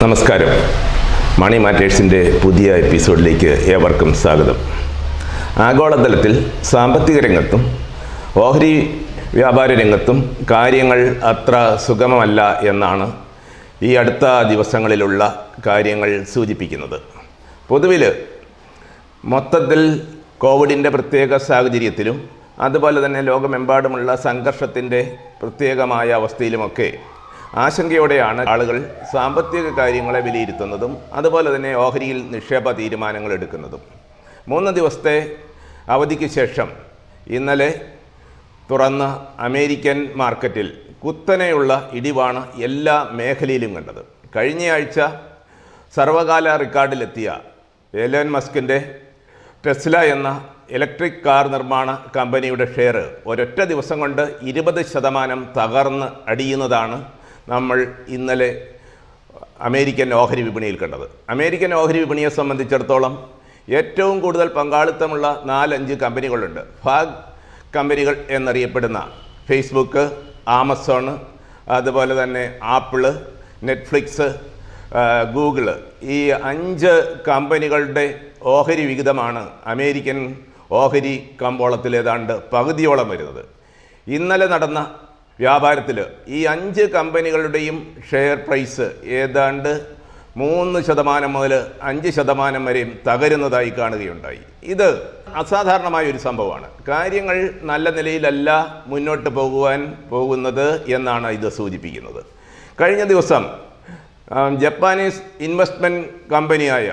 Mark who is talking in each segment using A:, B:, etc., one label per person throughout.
A: നമസ്കാരം മണി മാറ്റേഴ്സിൻ്റെ പുതിയ എപ്പിസോഡിലേക്ക് ഏവർക്കും സ്വാഗതം ആഗോളതലത്തിൽ സാമ്പത്തിക രംഗത്തും ഓഹരി വ്യാപാര രംഗത്തും കാര്യങ്ങൾ അത്ര സുഗമമല്ല എന്നാണ് ഈ അടുത്ത ദിവസങ്ങളിലുള്ള കാര്യങ്ങൾ സൂചിപ്പിക്കുന്നത് പൊതുവിൽ മൊത്തത്തിൽ കോവിഡിൻ്റെ പ്രത്യേക സാഹചര്യത്തിലും അതുപോലെ തന്നെ ലോകമെമ്പാടുമുള്ള സംഘർഷത്തിൻ്റെ പ്രത്യേകമായ അവസ്ഥയിലുമൊക്കെ ആശങ്കയോടെയാണ് ആളുകൾ സാമ്പത്തിക കാര്യങ്ങളെ വിലയിരുത്തുന്നതും അതുപോലെ തന്നെ ഓഹരിയിൽ നിക്ഷേപ തീരുമാനങ്ങൾ എടുക്കുന്നതും മൂന്ന് ദിവസത്തെ അവധിക്ക് ശേഷം ഇന്നലെ തുറന്ന അമേരിക്കൻ മാർക്കറ്റിൽ കുത്തനെയുള്ള ഇടിവാണ് എല്ലാ മേഖലയിലും കണ്ടത് കഴിഞ്ഞയാഴ്ച സർവകാല റെക്കോർഡിലെത്തിയ എലോൻ മസ്കിൻ്റെ ടെസ്ല എന്ന ഇലക്ട്രിക് കാർ നിർമ്മാണ കമ്പനിയുടെ ഷെയർ ഒരൊറ്റ ദിവസം കൊണ്ട് ഇരുപത് ശതമാനം തകർന്ന് അടിയുന്നതാണ് നമ്മൾ ഇന്നലെ അമേരിക്കൻ ഓഹരി വിപണിയിൽ കണ്ടത് അമേരിക്കൻ ഓഹരി വിപണിയെ സംബന്ധിച്ചിടത്തോളം ഏറ്റവും കൂടുതൽ പങ്കാളിത്തമുള്ള നാലഞ്ച് കമ്പനികളുണ്ട് ഫാഗ് കമ്പനികൾ എന്നറിയപ്പെടുന്ന ഫേസ്ബുക്ക് ആമസോൺ അതുപോലെ തന്നെ ആപ്പിള് നെറ്റ്ഫ്ലിക്സ് ആ, ഗൂഗിള് ഈ അഞ്ച് കമ്പനികളുടെ ഓഹരി വിഹിതമാണ് അമേരിക്കൻ ഓഹരി കമ്പോളത്തിൽ ഏതാണ്ട് പകുതിയോളം വരുന്നത് ഇന്നലെ നടന്ന വ്യാപാരത്തിൽ ഈ അഞ്ച് കമ്പനികളുടെയും ഷെയർ പ്രൈസ് ഏതാണ്ട് മൂന്ന് ശതമാനം മുതൽ അഞ്ച് ശതമാനം വരെയും തകരുന്നതായി കാണുകയുണ്ടായി ഇത് അസാധാരണമായ ഒരു സംഭവമാണ് കാര്യങ്ങൾ നല്ല നിലയിലല്ല മുന്നോട്ട് പോകുവാൻ പോകുന്നത് എന്നാണ് ഇത് സൂചിപ്പിക്കുന്നത് കഴിഞ്ഞ ദിവസം ആ, ജപ്പാനീസ് ഇൻവെസ്റ്റ്മെൻറ്റ് കമ്പനിയായ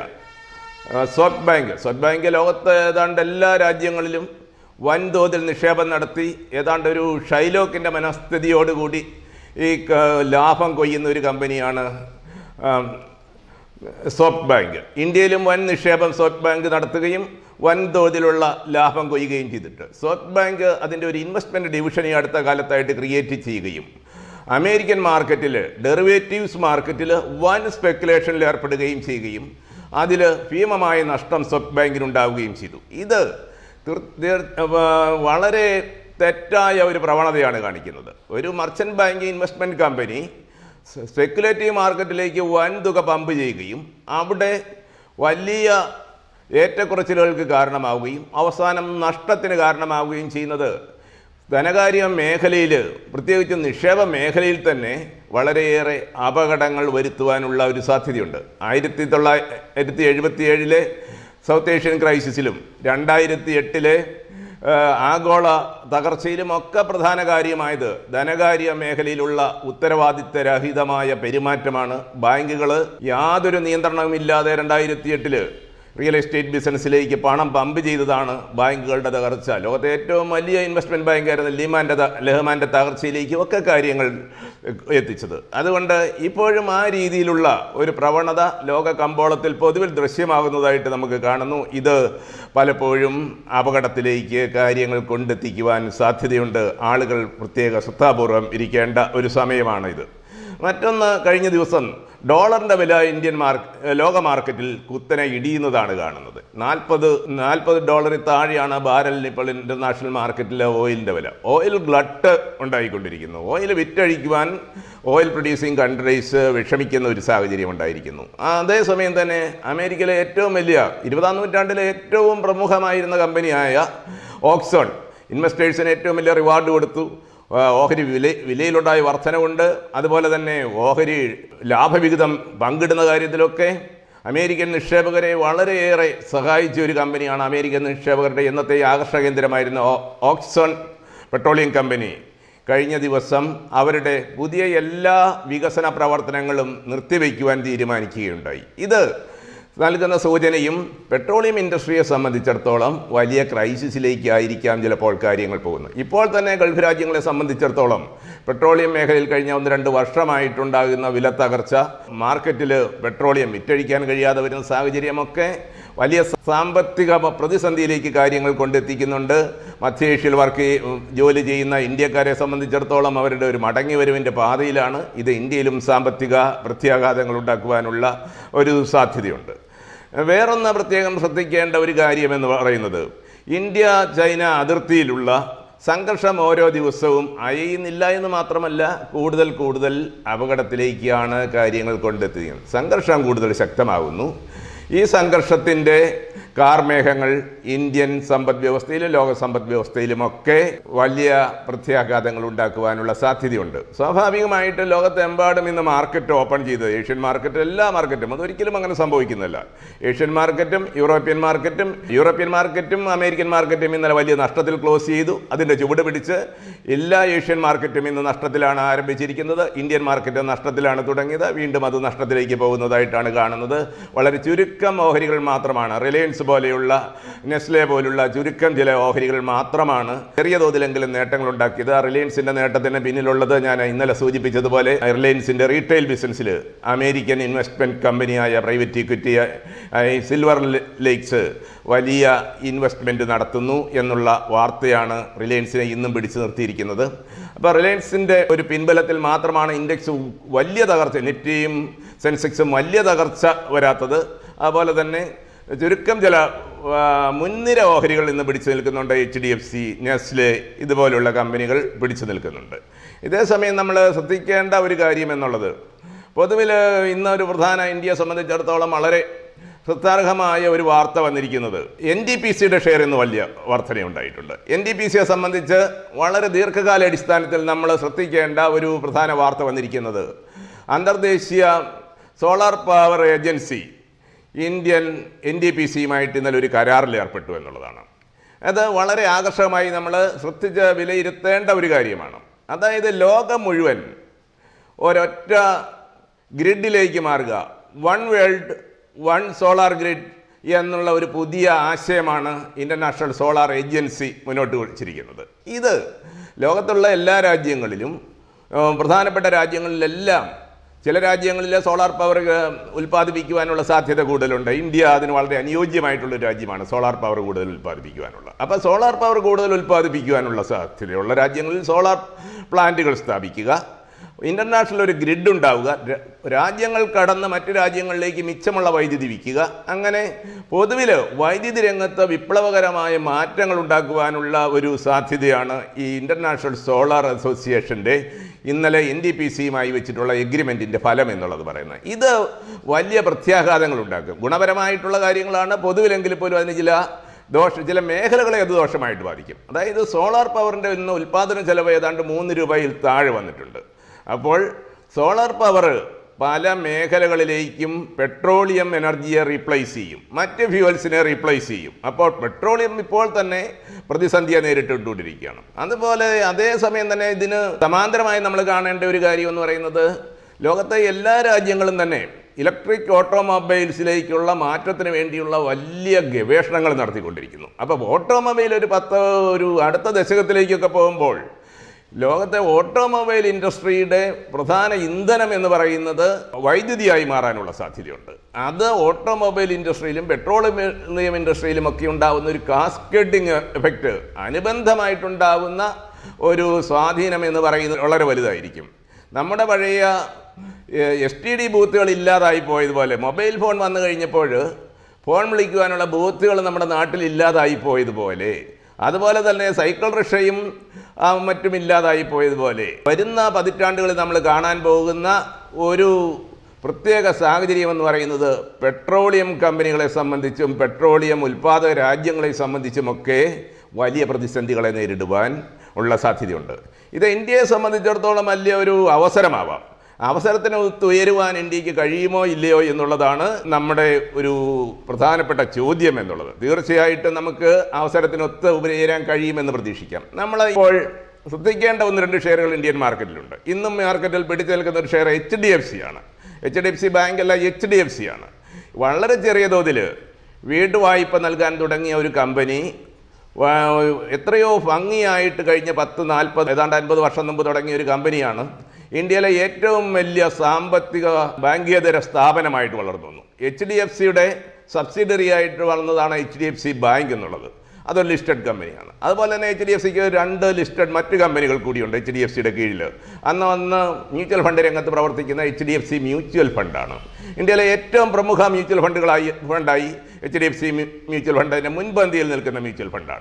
A: സോഫ്റ്റ് ബാങ്ക് സോഫ്റ്റ് ബാങ്ക് ലോകത്ത് ഏതാണ്ട് എല്ലാ രാജ്യങ്ങളിലും വൻതോതിൽ നിക്ഷേപം നടത്തി ഏതാണ്ട് ഒരു ഷൈലോക്കിൻ്റെ മനസ്ഥിതിയോടുകൂടി ഈ ക- ലാഭം കൊയ്യുന്ന ഒരു കമ്പനിയാണ് ആം, സോഫ്റ്റ് ബാങ്ക് ഇന്ത്യയിലും വൻ നിക്ഷേപം സോഫ്റ്റ് ബാങ്ക് നടത്തുകയും വൻതോതിലുള്ള ലാഭം കൊയ്യുകയും ചെയ്തിട്ട് സോഫ്റ്റ് ബാങ്ക് അതിൻ്റെ ഒരു ഇൻവെസ്റ്റ്മെൻറ്റ് ഡിവിഷൻ ഈ അടുത്ത കാലത്തായിട്ട് ക്രിയേറ്റ് ചെയ്യുകയും അമേരിക്കൻ മാർക്കറ്റിൽ ഡെറിവേറ്റീവ്സ് മാർക്കറ്റിൽ വൻ സ്പെക്കുലേഷനിൽ ഏർപ്പെടുകയും ചെയ്യുകയും അതിൽ ഭീമമായ നഷ്ടം സോഫ്റ്റ് ബാങ്കിനുണ്ടാവുകയും ചെയ്തു ഇത് തീർ- തീർ- വ- വളരെ തെറ്റായ ഒരു പ്രവണതയാണ് കാണിക്കുന്നത് ഒരു merchant banking investment company speculative മാർക്കറ്റിലേക്ക് വൻ തുക പമ്പ് ചെയ്യുകയും അവിടെ വലിയ ഏറ്റക്കുറച്ചിലുകൾക്ക് കാരണമാവുകയും അവസാനം നഷ്ടത്തിന് കാരണമാവുകയും ചെയ്യുന്നത് ധനകാര്യ മേഖലയിൽ പ്രത്യേകിച്ച് നിക്ഷേപ മേഖലയിൽ തന്നെ വളരെയേറെ അപകടങ്ങൾ വരുത്തുവാനുള്ള ഒരു സാധ്യതയുണ്ട് ആയിരത്തി തൊള്ളായിരത്തി എഴുപത്തി ഏഴിലെ സൗത്ത് ഏഷ്യൻ ക്രൈസിസിലും രണ്ടായിരത്തി എട്ടിലെ ആഗോള തകർച്ചയിലും ഒക്കെ പ്രധാന കാര്യമായത് ധനകാര്യ മേഖലയിലുള്ള ഉത്തരവാദിത്തരഹിതമായ പെരുമാറ്റമാണ് ബാങ്കുകൾ യാതൊരു നിയന്ത്രണവുമില്ലാതെ രണ്ടായിരത്തി എട്ടില് റിയൽ എസ്റ്റേറ്റ് ബിസിനസ്സിലേക്ക് പണം പമ്പ് ചെയ്തതാണ് ബാങ്കുകളുടെ തകർച്ച ലോകത്തെ ഏറ്റവും വലിയ ഇൻവെസ്റ്റ്മെൻറ്റ് ബാങ്കായിരുന്ന ലിമാൻ്റെ ത- ലഹ്മാൻ്റെ തകർച്ചയിലേക്കും ഒക്കെ കാര്യങ്ങൾ എത്തിച്ചത് അതുകൊണ്ട് ഇപ്പോഴും ആ രീതിയിലുള്ള ഒരു പ്രവണത ലോക കമ്പോളത്തിൽ പൊതുവിൽ ദൃശ്യമാകുന്നതായിട്ട് നമുക്ക് കാണുന്നു ഇത് പലപ്പോഴും അപകടത്തിലേക്ക് കാര്യങ്ങൾ കൊണ്ടെത്തിക്കുവാൻ സാധ്യതയുണ്ട് ആളുകൾ പ്രത്യേക ശ്രദ്ധാപൂർവം ഇരിക്കേണ്ട ഒരു സമയമാണ് ഇത് മറ്റൊന്ന് കഴിഞ്ഞ ദിവസം ഡോളറിൻ്റെ വില ഇന്ത്യൻ മാർക്ക് ലോക മാർക്കറ്റിൽ കുത്തനെ ഇടിയുന്നതാണ് കാണുന്നത് നാൽപ്പത് നാൽപ്പത് ഡോളറിൽ താഴെയാണ് ബാരലിന് ഇപ്പോൾ ഇൻ്റർനാഷണൽ മാർക്കറ്റിലെ ഓയിലിൻ്റെ വില ഓയിൽ ഗ്ലട്ട് ഉണ്ടായിക്കൊണ്ടിരിക്കുന്നു ഓയിൽ വിറ്റഴിക്കുവാൻ ഓയിൽ പ്രൊഡ്യൂസിങ് കൺട്രീസ് വിഷമിക്കുന്ന ഒരു സാഹചര്യം ഉണ്ടായിരിക്കുന്നു ആ, അതേസമയം തന്നെ അമേരിക്കയിലെ ഏറ്റവും വലിയ ഇരുപതാം നൂറ്റാണ്ടിലെ ഏറ്റവും പ്രമുഖമായിരുന്ന കമ്പനിയായ ഓക്സോൺ ഇൻവെസ്റ്റേഴ്സിന് ഏറ്റവും വലിയ റിവാർഡ് കൊടുത്തു ആ, ഓഹരി വില വിലയിലുണ്ടായ വർധനവുണ്ട് അതുപോലെ തന്നെ ഓഹരി ലാഭവിഹിതം പങ്കിടുന്ന കാര്യത്തിലൊക്കെ അമേരിക്കൻ നിക്ഷേപകരെ വളരെയേറെ സഹായിച്ച ഒരു കമ്പനിയാണ് അമേരിക്കൻ നിക്ഷേപകരുടെ ഇന്നത്തെ ആകർഷക കേന്ദ്രമായിരുന്ന ഓ- ഓക്സോൺ പെട്രോളിയം കമ്പനി കഴിഞ്ഞ ദിവസം അവരുടെ പുതിയ എല്ലാ വികസന പ്രവർത്തനങ്ങളും നിർത്തിവെക്കുവാൻ തീരുമാനിക്കുകയുണ്ടായി ഇത് നൽകുന്ന സൂചനയും പെട്രോളിയം ഇൻഡസ്ട്രിയെ സംബന്ധിച്ചിടത്തോളം വലിയ ക്രൈസിസിലേക്കായിരിക്കാം ചിലപ്പോൾ കാര്യങ്ങൾ പോകുന്നത് ഇപ്പോൾ തന്നെ ഗൾഫ് രാജ്യങ്ങളെ സംബന്ധിച്ചിടത്തോളം പെട്രോളിയം മേഖലയിൽ കഴിഞ്ഞ ഒന്ന് രണ്ട് വർഷമായിട്ടുണ്ടാകുന്ന വില തകർച്ച മാർക്കറ്റിൽ പെട്രോളിയം വിറ്റഴിക്കാൻ കഴിയാതെ വരുന്ന സാഹചര്യമൊക്കെ വലിയ സാമ്പത്തിക പ്രതിസന്ധിയിലേക്ക് കാര്യങ്ങൾ കൊണ്ടെത്തിക്കുന്നുണ്ട് മധ്യേഷ്യയിൽ വർക്ക് ചെയ്യ- ജോലി ചെയ്യുന്ന ഇന്ത്യക്കാരെ സംബന്ധിച്ചിടത്തോളം അവരുടെ ഒരു മടങ്ങി വരവിൻ്റെ പാതയിലാണ് ഇത് ഇന്ത്യയിലും സാമ്പത്തിക പ്രത്യാഘാതങ്ങൾ ഉണ്ടാക്കുവാനുള്ള ഒരു സാധ്യതയുണ്ട് വേറൊന്ന് പ്രത്യേകം ശ്രദ്ധിക്കേണ്ട ഒരു കാര്യമെന്ന് പറയുന്നത് ഇന്ത്യ ചൈന അതിർത്തിയിലുള്ള സംഘർഷം ഓരോ ദിവസവും അയയുന്നില്ല എന്ന് മാത്രമല്ല കൂടുതൽ കൂടുതൽ അപകടത്തിലേക്കാണ് കാര്യങ്ങൾ കൊണ്ടെത്തുന്നത് സംഘർഷം കൂടുതൽ ശക്തമാകുന്നു ഈ സംഘർഷത്തിൻ്റെ കാർമേഘങ്ങൾ ഇന്ത്യൻ സമ്പദ് വ്യവസ്ഥയിലും ലോക സമ്പദ് വ്യവസ്ഥയിലുമൊക്കെ വലിയ പ്രത്യാഘാതങ്ങൾ ഉണ്ടാക്കുവാനുള്ള സാധ്യതയുണ്ട് സ്വാഭാവികമായിട്ട് ലോകത്തെമ്പാടും ഇന്ന് മാർക്കറ്റ് ഓപ്പൺ ചെയ്തത് ഏഷ്യൻ മാർക്കറ്റ് എല്ലാ മാർക്കറ്റും അതൊരിക്കലും അങ്ങനെ സംഭവിക്കുന്നില്ല ഏഷ്യൻ മാർക്കറ്റും യൂറോപ്യൻ മാർക്കറ്റും യൂറോപ്യൻ മാർക്കറ്റും അമേരിക്കൻ മാർക്കറ്റും ഇന്നലെ വലിയ നഷ്ടത്തിൽ ക്ലോസ് ചെയ്തു അതിൻ്റെ ചുവട് പിടിച്ച് എല്ലാ ഏഷ്യൻ മാർക്കറ്റും ഇന്ന് നഷ്ടത്തിലാണ് ആരംഭിച്ചിരിക്കുന്നത് ഇന്ത്യൻ മാർക്കറ്റ് നഷ്ടത്തിലാണ് തുടങ്ങിയത് വീണ്ടും അത് നഷ്ടത്തിലേക്ക് പോകുന്നതായിട്ടാണ് കാണുന്നത് വളരെ ചുരുക്കം ഓഹരികൾ മാത്രമാണ് റിലയൻസ് പോലെയുള്ള നെസ്ലെ പോലുള്ള ചുരുക്കം ചില ഓഹരികൾ മാത്രമാണ് ചെറിയ തോതിലെങ്കിലും നേട്ടങ്ങൾ ഉണ്ടാക്കിയത് ആ റിലയൻസിന്റെ നേട്ടത്തിന് പിന്നിലുള്ളത് ഞാൻ ഇന്നലെ സൂചിപ്പിച്ചതുപോലെ റിലയൻസിന്റെ റീറ്റെയിൽ ബിസിനസ്സിൽ അമേരിക്കൻ ഇൻവെസ്റ്റ്മെന്റ് കമ്പനിയായ പ്രൈവറ്റ് ഇക്വിറ്റി സിൽവർ ലേക്സ് വലിയ ഇൻവെസ്റ്റ്മെന്റ് നടത്തുന്നു എന്നുള്ള വാർത്തയാണ് റിലയൻസിനെ ഇന്നും പിടിച്ചു നിർത്തിയിരിക്കുന്നത് അപ്പോൾ റിലയൻസിന്റെ ഒരു പിൻബലത്തിൽ മാത്രമാണ് ഇൻഡെക്സ് വലിയ തകർച്ച നിഫ്റ്റിയും സെൻസെക്സും വലിയ തകർച്ച വരാത്തത് അതുപോലെ തന്നെ ചുരുക്കം ചില ആ, മുൻനിര ഓഹരികൾ ഇന്ന് പിടിച്ചു നിൽക്കുന്നുണ്ട് H D F C Nestle ഇതുപോലുള്ള കമ്പനികൾ പിടിച്ചു നിൽക്കുന്നുണ്ട് ഇതേസമയം നമ്മൾ ശ്രദ്ധിക്കേണ്ട ഒരു കാര്യം എന്നുള്ളത് പൊതുവിൽ ഇന്നൊരു പ്രധാന ഇന്ത്യയെ സംബന്ധിച്ചിടത്തോളം വളരെ ശ്രദ്ധാർഹമായ ഒരു വാർത്ത വന്നിരിക്കുന്നത് എൻ ഡി പി സിയുടെ ഷെയർ ഇന്ന് വലിയ വർധനയുണ്ടായിട്ടുണ്ട് എൻ ഡി പി സിയെ സംബന്ധിച്ച് വളരെ ദീർഘകാല അടിസ്ഥാനത്തിൽ നമ്മൾ ശ്രദ്ധിക്കേണ്ട ഒരു പ്രധാന വാർത്ത വന്നിരിക്കുന്നത് അന്തർദേശീയ solar power agency Indian N D P സിയുമായിട്ട് ഇന്നലെ ഒരു കരാറിൽ ഏർപ്പെട്ടു എന്നുള്ളതാണ് അത് വളരെ ആകർഷകമായി നമ്മൾ ശ്രദ്ധിച്ച് വിലയിരുത്തേണ്ട ഒരു കാര്യമാണ് അതായത് ലോകം മുഴുവൻ ഒരൊറ്റ ഗ്രിഡിലേക്ക് മാറുക one world one solar grid എന്നുള്ള ഒരു പുതിയ ആശയമാണ് ഇൻ്റർനാഷണൽ സോളാർ ഏജൻസി മുന്നോട്ട് വെച്ചിരിക്കുന്നത് ഇത് ലോകത്തുള്ള എല്ലാ രാജ്യങ്ങളിലും ഏഹ്, പ്രധാനപ്പെട്ട രാജ്യങ്ങളിലെല്ലാം ചില രാജ്യങ്ങളിൽ സോളാർ പവർ ഏഹ്, ഉൽപ്പാദിപ്പിക്കുവാനുള്ള സാധ്യത കൂടുതലുണ്ട് ഇന്ത്യ അതിന് വളരെ അനുയോജ്യമായിട്ടുള്ള ഒരു രാജ്യമാണ് സോളാർ പവർ കൂടുതൽ ഉൽപ്പാദിപ്പിക്കുവാനുള്ള അപ്പോൾ സോളാർ പവർ കൂടുതൽ ഉൽപ്പാദിപ്പിക്കുവാനുള്ള സാധ്യതയുള്ള രാജ്യങ്ങളിൽ സോളാർ പ്ലാന്റുകൾ സ്ഥാപിക്കുക ഇൻ്റർനാഷണൽ ഒരു ഗ്രിഡ് ഉണ്ടാവുക ര- രാജ്യങ്ങൾ കടന്ന് മറ്റു രാജ്യങ്ങളിലേക്ക് മിച്ചമുള്ള വൈദ്യുതി വിൽക്കുക അങ്ങനെ പൊതുവിൽ വൈദ്യുതി രംഗത്ത് വിപ്ലവകരമായ മാറ്റങ്ങൾ ഉണ്ടാക്കുവാനുള്ള ഒരു സാധ്യതയാണ് ഈ ഇൻ്റർനാഷണൽ സോളാർ അസോസിയേഷൻ്റെ ഇന്നലെ എൻ ഡി പി സിയുമായി വെച്ചിട്ടുള്ള എഗ്രിമെൻറ്റിൻ്റെ ഫലം എന്നുള്ളത് പറയുന്നത് ഇത് വലിയ പ്രത്യാഘാതങ്ങൾ ഉണ്ടാക്കും ഗുണപരമായിട്ടുള്ള കാര്യങ്ങളാണ് പൊതുവിലെങ്കിൽ പോലും അതിന് ചില ദോഷ ചില മേഖലകളെ അത് ദോഷമായിട്ട് ബാധിക്കും അതായത് സോളാർ പവറിൻ്റെ ഇന്ന് ഉൽപ്പാദന ചെലവ് ഏതാണ്ട് മൂന്ന് രൂപയിൽ താഴെ വന്നിട്ടുണ്ട് അപ്പോൾ സോളാർ പവർ പല മേഖലകളിലേക്കും പെട്രോളിയം എനർജിയെ റീപ്ലേസ് ചെയ്യും മറ്റ് ഫ്യൂവൽസിനെ റീപ്ലേസ് ചെയ്യും അപ്പോൾ പെട്രോളിയം ഇപ്പോൾ തന്നെ പ്രതിസന്ധിയെ നേരിട്ടുകൊണ്ടിരിക്കുകയാണ് അതുപോലെ അതേസമയം തന്നെ ഇതിന് സമാന്തരമായി നമ്മൾ കാണേണ്ട ഒരു കാര്യം എന്ന് പറയുന്നത് ലോകത്തെ എല്ലാ രാജ്യങ്ങളും തന്നെ ഇലക്ട്രിക് ഓട്ടോമൊബൈൽസിലേക്കുള്ള മാറ്റത്തിന് വേണ്ടിയുള്ള വലിയ ഗവേഷണങ്ങൾ നടത്തിക്കൊണ്ടിരിക്കുന്നു അപ്പോൾ ഓട്ടോമൊബൈൽ ഒരു പത്ത് ഒരു അടുത്ത ദശകത്തിലേക്കൊക്കെ പോകുമ്പോൾ ലോകത്തെ ഓട്ടോമൊബൈൽ ഇൻഡസ്ട്രിയുടെ പ്രധാന ഇന്ധനം എന്ന് പറയുന്നത് വൈദ്യുതിയായി മാറാനുള്ള സാധ്യതയുണ്ട് അത് ഓട്ടോമൊബൈൽ ഇൻഡസ്ട്രിയിലും പെട്രോളിയം ഇൻഡസ്ട്രിയിലും ഒക്കെ ഉണ്ടാകുന്ന ഒരു കാസ്കേഡിങ് എഫക്റ്റ് അനുബന്ധമായിട്ടുണ്ടാകുന്ന ഒരു സ്വാധീനം എന്ന് പറയുന്നത് വളരെ വലുതായിരിക്കും നമ്മുടെ പഴയ എസ് ടി ഡി ബൂത്തുകൾ ഇല്ലാതായി പോയതുപോലെ മൊബൈൽ ഫോൺ വന്നു കഴിഞ്ഞപ്പോൾ ഫോൺ വിളിക്കുവാനുള്ള ബൂത്തുകൾ നമ്മുടെ നാട്ടിൽ ഇല്ലാതായി പോയതുപോലെ അതുപോലെ തന്നെ സൈക്കിൾ റിക്ഷയും ആ, മറ്റും ഇല്ലാതായി പോയതുപോലെ വരുന്ന പതിറ്റാണ്ടുകളിൽ നമ്മൾ കാണാൻ പോകുന്ന ഒരു പ്രത്യേക സാഹചര്യം എന്ന് പറയുന്നത് പെട്രോളിയം കമ്പനികളെ സംബന്ധിച്ചും പെട്രോളിയം ഉൽപ്പാദക രാജ്യങ്ങളെ സംബന്ധിച്ചുമൊക്കെ വലിയ പ്രതിസന്ധികളെ നേരിടുവാൻ ഉള്ള സാധ്യതയുണ്ട് ഇത് ഇന്ത്യയെ സംബന്ധിച്ചിടത്തോളം വലിയ ഒരു അവസരമാവാം അവസരത്തിന് ഉയരുവാൻ ഇന്ത്യക്ക് കഴിയുമോ ഇല്ലയോ എന്നുള്ളതാണ് നമ്മുടെ ഒരു പ്രധാനപ്പെട്ട ചോദ്യം എന്നുള്ളത് തീർച്ചയായിട്ടും നമുക്ക് അവസരത്തിനൊത്ത് ഉയരാൻ കഴിയുമെന്ന് പ്രതീക്ഷിക്കാം നമ്മൾ ഇപ്പോൾ ശ്രദ്ധിക്കേണ്ട ഒന്ന് രണ്ട് ഷെയറുകൾ ഇന്ത്യൻ മാർക്കറ്റിലുണ്ട് ഇന്നും മാർക്കറ്റിൽ പിടിച്ചു നിൽക്കുന്ന ഒരു share H D F C ആണ് H D F C bank അല്ല എച്ച് ഡി എഫ് സി ആണ് വളരെ ചെറിയ തോതിൽ വീട്ടു വായ്പ നൽകാൻ തുടങ്ങിയ ഒരു കമ്പനി വാ- എത്രയോ ഭംഗിയായിട്ട് കഴിഞ്ഞ പത്ത് നാൽപ്പത് ഏതാണ്ട് അൻപത് വർഷം മുമ്പ് തുടങ്ങിയ ഒരു കമ്പനിയാണ് ഇന്ത്യയിലെ ഏറ്റവും വലിയ സാമ്പത്തിക ബാങ്കേതര സ്ഥാപനമായിട്ട് വളർന്നു വന്നു എച്ച് ഡി എഫ് സിയുടെ സബ്സിഡറി ആയിട്ട് വളർന്നതാണ് H D F C bank എന്നുള്ളത് അതൊരു ലിസ്റ്റഡ് കമ്പനിയാണ് അതുപോലെ തന്നെ എച്ച് ഡി എഫ് സിക്ക് രണ്ട് ലിസ്റ്റഡ് മറ്റ് കമ്പനികൾ കൂടിയുണ്ട് എച്ച് ഡി എഫ് സിയുടെ കീഴിൽ അന്ന് വന്ന് മ്യൂച്വൽ ഫണ്ട് രംഗത്ത് പ്രവർത്തിക്കുന്ന H D F C mutual ഫണ്ടാണ് ഇന്ത്യയിലെ ഏറ്റവും പ്രമുഖ മ്യൂച്വൽ ഫണ്ടുകളായി ഫണ്ടായി H D F C mutual fund അതിൻ്റെ മുൻപന്തിയിൽ നിൽക്കുന്ന മ്യൂച്വൽ ഫണ്ടാണ്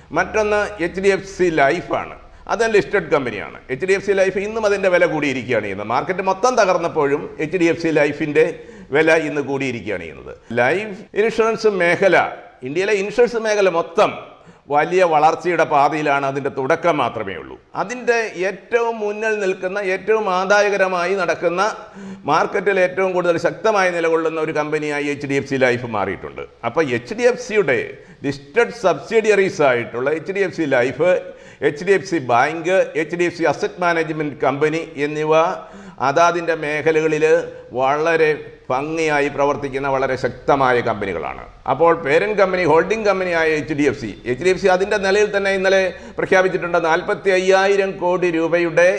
A: മറ്റൊന്ന് എച്ച് ഡി എഫ് സി ലൈഫാണ് അത് ലിസ്റ്റഡ് കമ്പനിയാണ് H D F C life ഇന്നും അതിൻ്റെ വില കൂടിയിരിക്കുകയാണ് ചെയ്യുന്നത് മാർക്കറ്റ് മൊത്തം തകർന്നപ്പോഴും എച്ച് ഡി എഫ് സി ലൈഫിൻ്റെ വില ഇന്ന് കൂടിയിരിക്കുകയാണ് ചെയ്യുന്നത് ലൈഫ് ഇൻഷുറൻസ് മേഖല ഇന്ത്യയിലെ ഇൻഷുറൻസ് മേഖല മൊത്തം വലിയ വളർച്ചയുടെ പാതയിലാണ് അതിൻ്റെ തുടക്കം മാത്രമേ ഉള്ളൂ അതിൻ്റെ ഏറ്റവും മുന്നിൽ നിൽക്കുന്ന ഏറ്റവും ആദായകരമായി നടക്കുന്ന മാർക്കറ്റിൽ ഏറ്റവും കൂടുതൽ ശക്തമായി നിലകൊള്ളുന്ന ഒരു കമ്പനിയായി H D F C life മാറിയിട്ടുണ്ട് അപ്പോൾ എച്ച് ഡി എഫ് സിയുടെ ലിസ്റ്റഡ് സബ്സിഡിയറീസ് ആയിട്ടുള്ള H D F C life H D F C bank H D F C asset management company എന്നിവ അതാതിൻ്റെ മേഖലകളിൽ വളരെ ഭംഗിയായി പ്രവർത്തിക്കുന്ന വളരെ ശക്തമായ കമ്പനികളാണ് അപ്പോൾ പേരൻറ് കമ്പനി ഹോൾഡിംഗ് കമ്പനിയായ H D F C H D F C അതിൻ്റെ നിലയിൽ തന്നെ ഇന്നലെ പ്രഖ്യാപിച്ചിട്ടുണ്ട് നാൽപ്പത്തി അയ്യായിരം കോടി രൂപയുടെ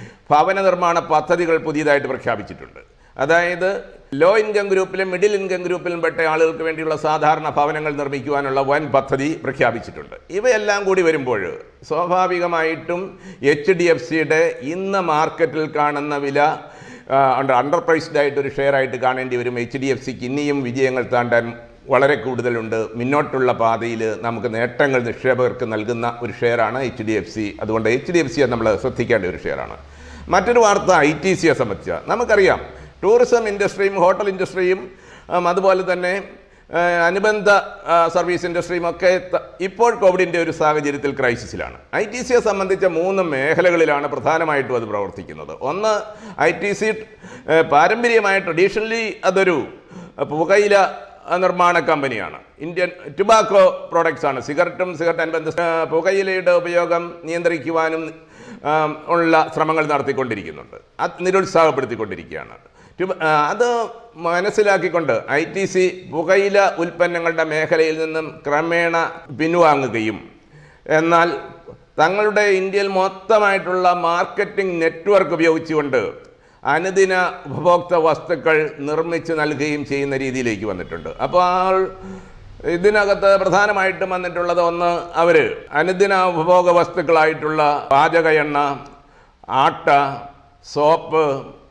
A: ഭവന നിർമ്മാണ പദ്ധതികൾ പുതിയതായിട്ട് പ്രഖ്യാപിച്ചിട്ടുണ്ട് അതായത് ലോ ഇൻകം ഗ്രൂപ്പിലും മിഡിൽ ഇൻകം ഗ്രൂപ്പിലും പെട്ട ആളുകൾക്ക് വേണ്ടിയുള്ള സാധാരണ ഭവനങ്ങൾ നിർമ്മിക്കുവാനുള്ള വൻ പദ്ധതി പ്രഖ്യാപിച്ചിട്ടുണ്ട് ഇവയെല്ലാം കൂടി വരുമ്പോൾ സ്വാഭാവികമായിട്ടും എച്ച് ഡി എഫ് സിയുടെ ഇന്ന് മാർക്കറ്റിൽ കാണുന്ന വില അണ്ടർ അണ്ടർ പ്രൈസ്ഡ് ആയിട്ട് ഒരു ഷെയർ ആയിട്ട് കാണേണ്ടി വരും എച്ച് ഡി എഫ് സിക്ക് ഇനിയും വിജയങ്ങൾ താണ്ടാൻ വളരെ കൂടുതലുണ്ട് മുന്നോട്ടുള്ള പാതയിൽ നമുക്ക് നേട്ടങ്ങൾ നിക്ഷേപകർക്ക് നൽകുന്ന ഒരു ഷെയറാണ് എച്ച് ഡി എഫ് സി അതുകൊണ്ട് എച്ച് ഡി എഫ് സിയെ നമ്മൾ ശ്രദ്ധിക്കേണ്ട ഒരു ഷെയറാണ് മറ്റൊരു വാർത്ത ഐ ടി സിയെ സംബന്ധിച്ച നമുക്കറിയാം ടൂറിസം ഇൻഡസ്ട്രിയും ഹോട്ടൽ ഇൻഡസ്ട്രിയും ഉം, അതുപോലെ തന്നെ ആ, അനുബന്ധ ആ, സർവീസ് ഇൻഡസ്ട്രിയും ഒക്കെ ത- ഇപ്പോൾ കോവിഡിൻ്റെ ഒരു സാഹചര്യത്തിൽ ക്രൈസിസിലാണ് ഐ ടി സിയെ സംബന്ധിച്ച മൂന്ന് മേഖലകളിലാണ് പ്രധാനമായിട്ടും അത് പ്രവർത്തിക്കുന്നത് ഒന്ന് ഐ ടി സി പാരമ്പര്യമായി ട്രഡീഷണലി അതൊരു പുകയില നിർമ്മാണ കമ്പനിയാണ് ഇന്ത്യൻ ടുബാക്കോ പ്രോഡക്ട്സ് ആണ് സിഗരറ്റും സിഗരറ്റ് അനുബന്ധ ആ, പുകയിലയുടെ ഉപയോഗം നിയന്ത്രിക്കുവാനും ആ, ഉള്ള ശ്രമങ്ങൾ നടത്തിക്കൊണ്ടിരിക്കുന്നുണ്ട് അത് നിരുത്സാഹപ്പെടുത്തിക്കൊണ്ടിരിക്കുകയാണ് ടുബ- ആ, അത് മനസ്സിലാക്കിക്കൊണ്ട് ഐ ടി സി പുകയില ഉൽപ്പന്നങ്ങളുടെ മേഖലയിൽ നിന്നും ക്രമേണ പിൻവാങ്ങുകയും എന്നാൽ തങ്ങളുടെ ഇന്ത്യയിൽ മൊത്തമായിട്ടുള്ള മാർക്കറ്റിംഗ് നെറ്റ്വർക്ക് ഉപയോഗിച്ചുകൊണ്ട് അനുദിന ഉപഭോക്തൃ വസ്തുക്കൾ നിർമ്മിച്ച് നൽകുകയും ചെയ്യുന്ന രീതിയിലേക്ക് വന്നിട്ടുണ്ട് അപ്പോൾ ആ ഇതിനകത്ത് പ്രധാനമായിട്ടും വന്നിട്ടുള്ളത് ഒന്ന് അവർ അനുദിന ഉപഭോഗ വസ്തുക്കളായിട്ടുള്ള പാചക എണ്ണ ആട്ട സോപ്പ്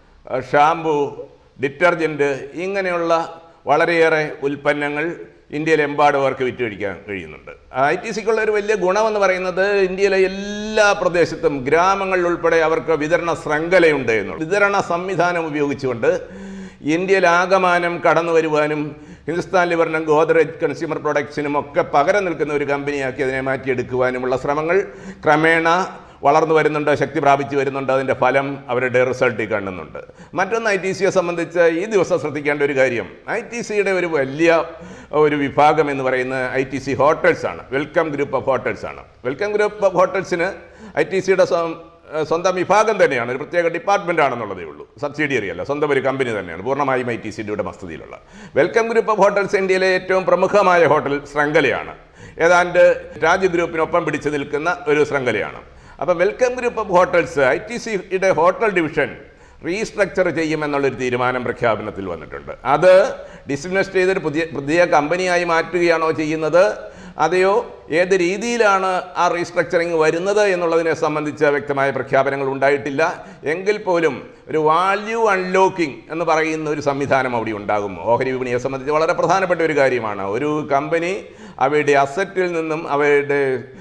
A: ഷാമ്പു ഡിറ്റർജൻറ്റ് ഇങ്ങനെയുള്ള വളരെയേറെ ഉൽപ്പന്നങ്ങൾ ഇന്ത്യയിലെമ്പാടും അവർക്ക് വിറ്റുപിടിക്കാൻ കഴിയുന്നുണ്ട് ഐ ടി സിക്കുള്ള ഒരു വലിയ ഗുണമെന്ന് പറയുന്നത് ഇന്ത്യയിലെ എല്ലാ പ്രദേശത്തും ഗ്രാമങ്ങളിൽ ഉൾപ്പെടെ അവർക്ക് വിതരണ ശൃംഖലയുണ്ട് എന്നുള്ളത് വിതരണ സംവിധാനം ഉപയോഗിച്ചുകൊണ്ട് ഇന്ത്യയിൽ ആകമാനം കടന്നു വരുവാനും ഹിന്ദുസ്ഥാൻ ലിവറിനും ഗോദ്രേജ് കൺസ്യൂമർ പ്രൊഡക്ട്സിനും ഒക്കെ പകരം നിൽക്കുന്ന ഒരു കമ്പനിയാക്കി അതിനെ മാറ്റിയെടുക്കുവാനുമുള്ള ശ്രമങ്ങൾ ക്രമേണ വളർന്നു വരുന്നുണ്ട് ശക്തി പ്രാപിച്ചു വരുന്നുണ്ട് അതിൻ്റെ ഫലം അവരുടെ റിസൾട്ടിൽ കാണുന്നുണ്ട് മറ്റൊന്ന് ഐ ടി സിയെ സംബന്ധിച്ച് ഈ ദിവസം ശ്രദ്ധിക്കേണ്ട ഒരു കാര്യം ഐ ടി സിയുടെ ഒരു വലിയ ഒരു വിഭാഗം എന്ന് പറയുന്നത് ഐ ടി സി ഹോട്ടൽസ് ആണ് വെൽക്കം ഗ്രൂപ്പ് ഓഫ് ഹോട്ടൽസ് ആണ് വെൽക്കം ഗ്രൂപ്പ് ഓഫ് ഹോട്ടൽസിന് ഐ ടി സിയുടെ സ്വന്തം വിഭാഗം തന്നെയാണ് ഒരു പ്രത്യേക ഡിപ്പാർട്ട്മെൻ്റ് ആണെന്നുള്ളതേ ഉള്ളൂ സബ്സിഡിയറി അല്ല സ്വന്തം ഒരു കമ്പനി തന്നെയാണ് പൂർണ്ണമായും ഐ ടി സിയുടെ ഉടമസ്ഥതയിലുള്ള വെൽക്കം ഗ്രൂപ്പ് ഓഫ് ഹോട്ടൽസ് ഇന്ത്യയിലെ ഏറ്റവും പ്രമുഖമായ ഹോട്ടൽ ശൃംഖലയാണ് ഏതാണ്ട് രാജ് ഗ്രൂപ്പിനൊപ്പം പിടിച്ചു നിൽക്കുന്ന ഒരു ശൃംഖലയാണ് അപ്പോൾ welcome group of hotels I T സിയുടെ ഹോട്ടൽ ഡിവിഷൻ റീസ്ട്രക്ചർ ചെയ്യുമെന്നുള്ളൊരു തീരുമാനം പ്രഖ്യാപനത്തിൽ വന്നിട്ടുണ്ട് അത് ഡിസ്ഇൻവെസ്റ്റ് ചെയ്തൊരു പുതിയ പുതിയ കമ്പനിയായി മാറ്റുകയാണോ ചെയ്യുന്നത് അതെയോ ഏത് രീതിയിലാണ് ആ റീസ്ട്രക്ചറിങ് വരുന്നത് എന്നുള്ളതിനെ സംബന്ധിച്ച് വ്യക്തമായ പ്രഖ്യാപനങ്ങൾ ഉണ്ടായിട്ടില്ല എങ്കിൽ പോലും ഒരു വാല്യൂ അൺലോക്കിംഗ് എന്ന് പറയുന്ന ഒരു സംവിധാനം അവിടെ ഉണ്ടാകും ഓഹരി വിപണിയെ സംബന്ധിച്ച് വളരെ പ്രധാനപ്പെട്ട ഒരു കാര്യമാണ് ഒരു കമ്പനി അവയുടെ അസറ്റിൽ നിന്നും അവരുടെ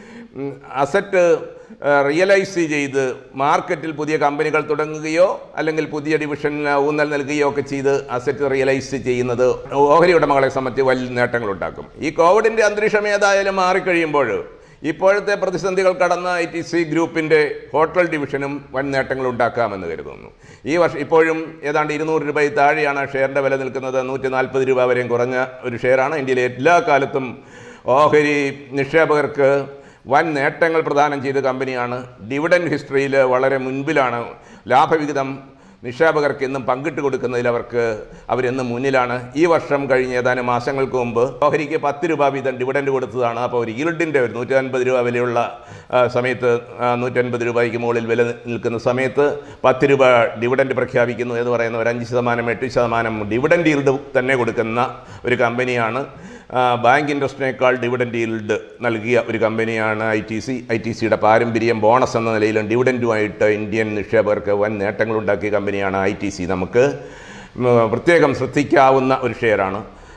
A: അസറ്റ് റിയലൈസ് ചെയ്ത് മാർക്കറ്റിൽ പുതിയ കമ്പനികൾ തുടങ്ങുകയോ അല്ലെങ്കിൽ പുതിയ ഡിവിഷനിൽ ഊന്നൽ നൽകുകയോ ഒക്കെ ചെയ്ത് അസറ്റ് റിയലൈസ് ചെയ്യുന്നത് ഓഹരി ഉടമകളെ സംബന്ധിച്ച് വലിയ നേട്ടങ്ങൾ ഉണ്ടാക്കും ഈ കോവിഡിൻ്റെ അന്തരീക്ഷം ഏതായാലും മാറിക്കഴിയുമ്പോൾ ഇപ്പോഴത്തെ പ്രതിസന്ധികൾ കടന്ന ഐ ടി സി ഗ്രൂപ്പിൻ്റെ ഹോട്ടൽ ഡിവിഷനും വൻ നേട്ടങ്ങൾ ഉണ്ടാക്കാമെന്ന് കരുതുന്നു ഈ വർഷം ഇപ്പോഴും ഏതാണ്ട് ഇരുന്നൂറ് രൂപയിൽ താഴെയാണ് ഷെയറിൻ്റെ വില നിൽക്കുന്നത് നൂറ്റി നാൽപ്പത് രൂപ വരെയും കുറഞ്ഞ ഒരു ഷെയറാണ് ഇന്ത്യയിലെ എല്ലാ കാലത്തും ഓഹരി നിക്ഷേപകർക്ക് വൻ നേട്ടങ്ങൾ പ്രദാനം ചെയ്ത കമ്പനിയാണ് ഡിവിഡൻ ഹിസ്റ്ററിയിൽ വളരെ മുൻപിലാണ് ലാഭവിഹിതം നിക്ഷേപകർക്ക് എന്നും പങ്കിട്ട് കൊടുക്കുന്നതിൽ അവർക്ക് അവരെന്നും മുന്നിലാണ് ഈ വർഷം കഴിഞ്ഞ ഏതാനും മാസങ്ങൾക്ക് മുമ്പ് ഓഹരിക്ക് പത്ത് രൂപ വീതം ഡിവിഡൻഡ് കൊടുത്തതാണ് അപ്പോൾ ഒരു ഈൽഡിൻ്റെ ഒരു നൂറ്റി അൻപത് രൂപ വിലയുള്ള ആ, സമയത്ത് ആ, നൂറ്റൻപത് രൂപയ്ക്ക് മുകളിൽ വില നിൽക്കുന്ന സമയത്ത് പത്ത് രൂപ ഡിവിഡൻഡ് പ്രഖ്യാപിക്കുന്നു എന്ന് പറയുന്ന ഒരു അഞ്ച് ശതമാനം എട്ട് ശതമാനം ഡിവിഡൻഡ് ഈൽഡ് തന്നെ കൊടുക്കുന്ന ഒരു കമ്പനിയാണ് ആ, ബാങ്ക് ഇൻട്രസ്റ്റിനേക്കാൾ ഡിവിഡൻഡ് ഈൽഡ് നൽകിയ ഒരു കമ്പനിയാണ് I T C I T സിയുടെ പാരമ്പര്യം ബോണസ് എന്ന നിലയിലും ഡിവിഡൻറ്റുമായിട്ട് ഇന്ത്യൻ നിക്ഷേപകർക്ക് വൻ നേട്ടങ്ങൾ ഉണ്ടാക്കിയ കമ്പനിയാണ് ഐ ടി സി നമുക്ക് ഉം, പ്രത്യേകം ശ്രദ്ധിക്കാവുന്ന ഒരു ഷെയറാണ്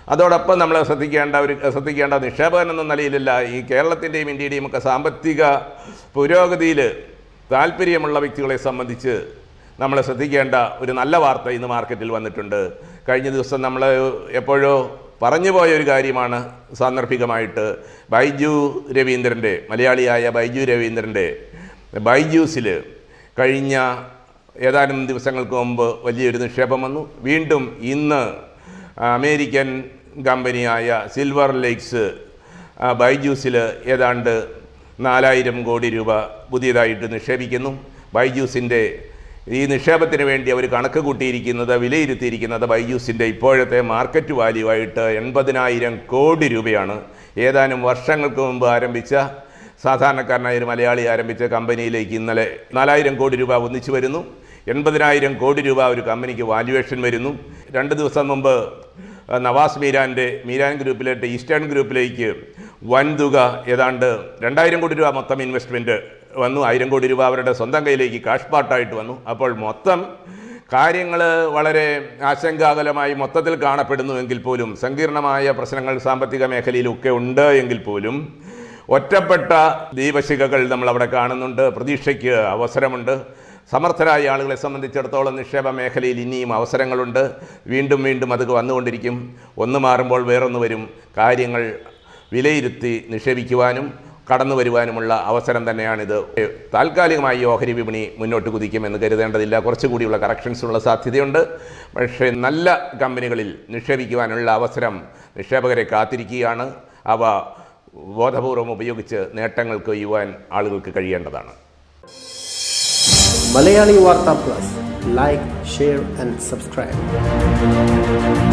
A: അതോടൊപ്പം നമ്മൾ ശ്രദ്ധിക്കേണ്ട ഒരു ശ്രദ്ധിക്കേണ്ട നിക്ഷേപകൻ എന്ന നിലയിലല്ല ഈ കേരളത്തിൻ്റെയും ഇന്ത്യയുടെയും ഒക്കെ സാമ്പത്തിക പുരോഗതിയിൽ താല്പര്യമുള്ള വ്യക്തികളെ സംബന്ധിച്ച് നമ്മൾ ശ്രദ്ധിക്കേണ്ട ഒരു നല്ല വാർത്ത ഇന്ന് മാർക്കറ്റിൽ വന്നിട്ടുണ്ട് കഴിഞ്ഞ ദിവസം നമ്മൾ എപ്പോഴോ പറഞ്ഞു പോയ ഒരു കാര്യമാണ് സാന്ദർഭികമായിട്ട് ബൈജു രവീന്ദ്രൻ്റെ മലയാളിയായ ബൈജു രവീന്ദ്രൻ്റെ ബൈജൂസിൽ കഴിഞ്ഞ ഏതാനും ദിവസങ്ങൾക്ക് മുമ്പ് വലിയൊരു നിക്ഷേപം വന്നു വീണ്ടും ഇന്ന് അമേരിക്കൻ കമ്പനിയായ സിൽവർ ലേക്സ് ബൈജൂസിൽ ഏതാണ്ട് നാലായിരം കോടി രൂപ പുതിയതായിട്ട് നിക്ഷേപിക്കുന്നു ബൈജൂസിൻ്റെ ഈ നിക്ഷേപത്തിന് വേണ്ടി അവർ കണക്ക് കൂട്ടിയിരിക്കുന്നത് വിലയിരുത്തിയിരിക്കുന്നത് ബൈജൂസിൻ്റെ ഇപ്പോഴത്തെ മാർക്കറ്റ് വാല്യൂ ആയിട്ട് എൺപതിനായിരം കോടി രൂപയാണ് ഏതാനും വർഷങ്ങൾക്ക് മുമ്പ് ആരംഭിച്ച സാധാരണക്കാരനായ ഒരു മലയാളി ആരംഭിച്ച കമ്പനിയിലേക്ക് ഇന്നലെ നാലായിരം കോടി രൂപ ഒന്നിച്ചു വരുന്നു എൺപതിനായിരം കോടി രൂപ ഒരു കമ്പനിക്ക് വാല്യുവേഷൻ വരുന്നു രണ്ട് ദിവസം മുമ്പ് അഹ് നവാസ് മീരാൻ്റെ മീരാൻ ഗ്രൂപ്പിലേക്ക് ഈസ്റ്റേൺ ഗ്രൂപ്പിലേക്ക് വൻതുക ഏതാണ്ട് രണ്ടായിരം കോടി രൂപ മൊത്തം ഇൻവെസ്റ്റ്മെൻറ്റ് വന്നു ആയിരം കോടി രൂപ അവരുടെ സ്വന്തം കയ്യിലേക്ക് കാഷ് പാർട്ടായിട്ട് വന്നു അപ്പോൾ മൊത്തം കാര്യങ്ങൾ വളരെ ആശങ്കാകുലമായി മൊത്തത്തിൽ കാണപ്പെടുന്നുവെങ്കിൽ പോലും സങ്കീർണമായ പ്രശ്നങ്ങൾ സാമ്പത്തിക മേഖലയിലൊക്കെ ഉണ്ട് എങ്കിൽ പോലും ഒറ്റപ്പെട്ട ദീപശിഖകൾ നമ്മൾ അവിടെ കാണുന്നുണ്ട് പ്രതീക്ഷയ്ക്ക് അവസരമുണ്ട് സമർത്ഥരായ ആളുകളെ സംബന്ധിച്ചിടത്തോളം നിക്ഷേപ മേഖലയിൽ ഇനിയും അവസരങ്ങളുണ്ട് വീണ്ടും വീണ്ടും അത് വന്നുകൊണ്ടിരിക്കും ഒന്ന് മാറുമ്പോൾ വേറൊന്ന് വരും കാര്യങ്ങൾ വിലയിരുത്തി നിക്ഷേപിക്കുവാനും കടന്നു വരുവാനുമുള്ള അവസരം തന്നെയാണിത് താൽക്കാലികമായി ഓഹരി വിപണി മുന്നോട്ട് കുതിക്കുമെന്ന് കരുതേണ്ടതില്ല കുറച്ചുകൂടിയുള്ള കറക്ഷൻസ് ഉള്ള സാധ്യതയുണ്ട് പക്ഷേ നല്ല കമ്പനികളിൽ നിക്ഷേപിക്കുവാനുള്ള അവസരം നിക്ഷേപകരെ കാത്തിരിക്കുകയാണ് അവ ബോധപൂർവം ഉപയോഗിച്ച് നേട്ടങ്ങൾ കൊയ്യുവാൻ ആളുകൾക്ക് കഴിയേണ്ടതാണ്
B: Malayali Warta Plus. Like, share, and subscribe.